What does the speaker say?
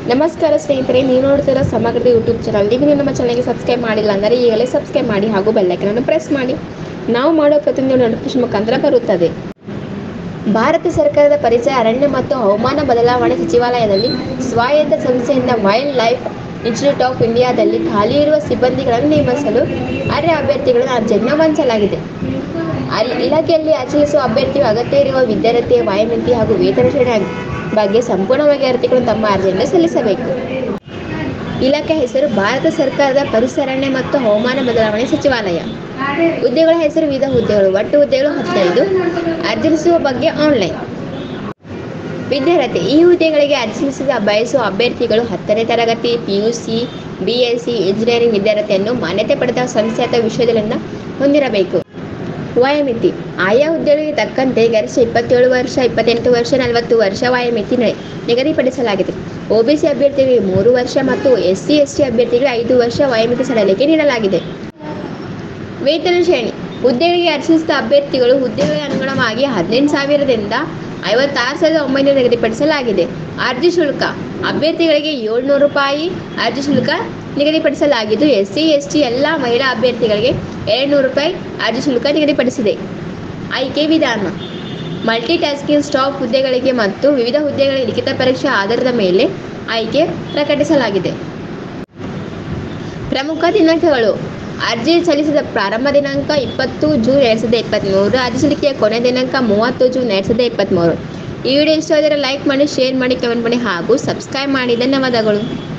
ನಮಸ್ಕಾರ ಸ್ನೇಹಿತರೆ ನೀವು ನೋಡ್ತಿರೋ ಸಮಗ್ರದ ಯೂಟ್ಯೂಬ್ ಚಾನಲ್ ನೀವು ಇನ್ನೂ ನಮ್ಮ ಚಾನಲ್ಗೆ ಸಬ್ಸ್ಕ್ರೈಬ್ ಮಾಡಿಲ್ಲ ಅಂದರೆ ಈಗಲೇ ಸಬ್ಸ್ಕ್ರೈಬ್ ಮಾಡಿ ಹಾಗೂ ಬೆಲ್ಲೈಕನನ್ನು ಪ್ರೆಸ್ ಮಾಡಿ ನಾವು ಮಾಡೋ ಪ್ರತಿಯೊಂದು ನೋಟಿಫಿಕೇಶನ್ ಮುಖಾಂತರ ಬರುತ್ತದೆ ಭಾರತ ಸರ್ಕಾರದ ಪರಿಸರ ಅರಣ್ಯ ಮತ್ತು ಹವಾಮಾನ ಬದಲಾವಣೆ ಸಚಿವಾಲಯದಲ್ಲಿ ಸ್ವಾಯತ್ತ ಸಂಸ್ಥೆಯಿಂದ ವೈಲ್ಡ್ ಲೈಫ್ ಇನ್ಸ್ಟಿಟ್ಯೂಟ್ ಆಫ್ ಇಂಡಿಯಾದಲ್ಲಿ ಖಾಲಿ ಇರುವ ಸಿಬ್ಬಂದಿಗಳನ್ನು ನೇಮಿಸಲು ಅರ್ಹ ಅಭ್ಯರ್ಥಿಗಳನ್ನು ಅರ್ಜಿಯನ್ನು ವಂಚಲಾಗಿದೆ ಅಲ್ಲಿ ಇಲಾಖೆಯಲ್ಲಿ ಆಚರಿಸುವ ಅಭ್ಯರ್ಥಿಯು ಅಗತ್ಯ ಇರುವ ವಿದ್ಯಾರ್ಥಿಯ ವಾಯುಮಿತಿ ಹಾಗೂ ವೇತನ ಶ್ರೇಣಿ ಬಗ್ಗೆ ಸಂಪೂರ್ಣವಾಗಿ ಅರ್ಜಿಗಳು ತಮ್ಮ ಅರ್ಜಿಯನ್ನು ಸಲ್ಲಿಸಬೇಕು ಇಲಾಖೆ ಹೆಸರು ಭಾರತ ಸರ್ಕಾರದ ಪರಿಸರ ಅರಣ್ಯ ಮತ್ತು ಹವಾಮಾನ ಬದಲಾವಣೆ ಸಚಿವಾಲಯ ಹುದ್ದೆಗಳ ಹೆಸರು ವಿವಿಧ ಹುದ್ದೆಗಳು ಒಟ್ಟು ಹುದ್ದೆಗಳು ಹದಿನೈದು ಅರ್ಜಿಸುವ ಬಗ್ಗೆ ಆನ್ಲೈನ್ ವಿದ್ಯಾರ್ಥಿ ಈ ಹುದ್ದೆಗಳಿಗೆ ಅರ್ಜಿ ಸಲ್ಲಿಸಿದ ಬಯಸುವ ಅಭ್ಯರ್ಥಿಗಳು ಹತ್ತನೇ ತರಗತಿ ಪಿಯುಸಿ ಬಿಎಸ್ಸಿ ಇಂಜಿನಿಯರಿಂಗ್ ವಿದ್ಯಾರ್ಥಿಯನ್ನು ಮಾನ್ಯತೆ ಪಡೆದ ಸಂಸ್ಥೆ ಅಥವಾ ವಿಷಯಗಳನ್ನು ಹೊಂದಿರಬೇಕು ವಯೋಮಿತಿ ಆಯಾ ಹುದ್ದೆಗಳಿಗೆ ತಕ್ಕಂತೆ ಗರಿಷ್ಠ ಇಪ್ಪತ್ತೇಳು ವರ್ಷ ಇಪ್ಪತ್ತೆಂಟು ವರ್ಷ ನಲವತ್ತು ವರ್ಷ ವಯೋಮಿತಿ ನಿ- ನಿಗದಿಪಡಿಸಲಾಗಿದೆ ಒಬಿಸಿ ಅಭ್ಯರ್ಥಿಗಳಿಗೆ ಮೂರು ವರ್ಷ ಮತ್ತು ಎಸ್ ಸಿ ಎಸ್ ಟಿ ಅಭ್ಯರ್ಥಿಗಳಿಗೆ ಐದು ವರ್ಷ ವಯೋಮಿತಿ ಸಡಲಿಕೆ ನೀಡಲಾಗಿದೆ ವೇತನ ಶ್ರೇಣಿ ಹುದ್ದೆಗಳಿಗೆ ಅರ್ಜಿಸಿದ ಅಭ್ಯರ್ಥಿಗಳು ಹುದ್ದೆಗಳಿಗೆ ಅನುಗುಣವಾಗಿ ಹದಿನೆಂಟು ಸಾವಿರದಿಂದ ಐವತ್ತಾರು ಸಾವಿರದ ಒಂಬೈನೂರು ನಿಗದಿಪಡಿಸಲಾಗಿದೆ ಅರ್ಜಿ ಶುಲ್ಕ ಅಭ್ಯರ್ಥಿಗಳಿಗೆ ಏಳ್ನೂರು ರೂಪಾಯಿ ಅರ್ಜಿ ಶುಲ್ಕ ನಿಗದಿಪಡಿಸಲಾಗಿದ್ದು ಎಸ್ ಸಿ ಎಸ್ ಟಿ ಎಲ್ಲ ಮಹಿಳಾ ಅಭ್ಯರ್ಥಿಗಳಿಗೆ ಎರಡುನೂರು ರೂಪಾಯಿ ಅರ್ಜಿ ಶುಲ್ಕ ನಿಗದಿಪಡಿಸಿದೆ ಆಯ್ಕೆ ವಿಧಾನ ಮಲ್ಟಿ ಟಾಸ್ಕಿಂಗ್ ಸ್ಟಾಫ್ ಹುದ್ದೆಗಳಿಗೆ ಮತ್ತು ವಿವಿಧ ಹುದ್ದೆಗಳಿಗೆ ಲಿಖಿತ ಪರೀಕ್ಷೆ ಆಧಾರದ ಮೇಲೆ ಆಯ್ಕೆ ಪ್ರಕಟಿಸಲಾಗಿದೆ ಪ್ರಮುಖ ದಿನಾಂಕಗಳು ಅರ್ಜಿ ಸಲ್ಲಿಸಿದ ಪ್ರಾರಂಭ ದಿನಾಂಕ ಇಪ್ಪತ್ತು ಜೂನ್ ಎರಡು ಸಾವಿರದ ಇಪ್ಪತ್ತ್ಮೂರು ಅರ್ಜಿ ಸಲ್ಲಿಕೆಯ ಕೊನೆ ದಿನಾಂಕ ಮೂವತ್ತು ಜೂನ್ ಎರಡು ಸಾವಿರದ ಇಪ್ಪತ್ತ್ಮೂರು ಈ ವಿಡಿಯೋ ಇಷ್ಟ ಆದರೆ ಲೈಕ್ ಮಾಡಿ ಶೇರ್ ಮಾಡಿ ಕಮೆಂಟ್ ಮಾಡಿ ಹಾಗೂ ಸಬ್ಸ್ಕ್ರೈಬ್ ಮಾಡಿ ಧನ್ಯವಾದಗಳು